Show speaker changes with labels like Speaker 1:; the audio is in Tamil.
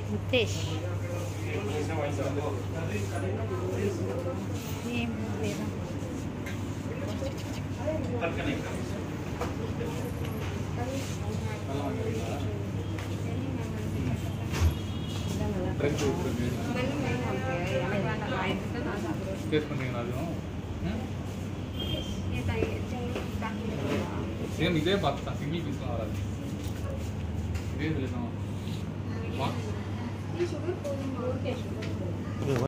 Speaker 1: முத்தேஷ் ஏன் வேணும்
Speaker 2: ட்ரிங்க் கொடுத்துருக்கு டேஸ்ட் பண்ணுறீங்களா அதுவும் சேம் இதே பார்த்து தான் சிங்கிள் பீஸ்லாம் வராது இதே இதில் தான் வா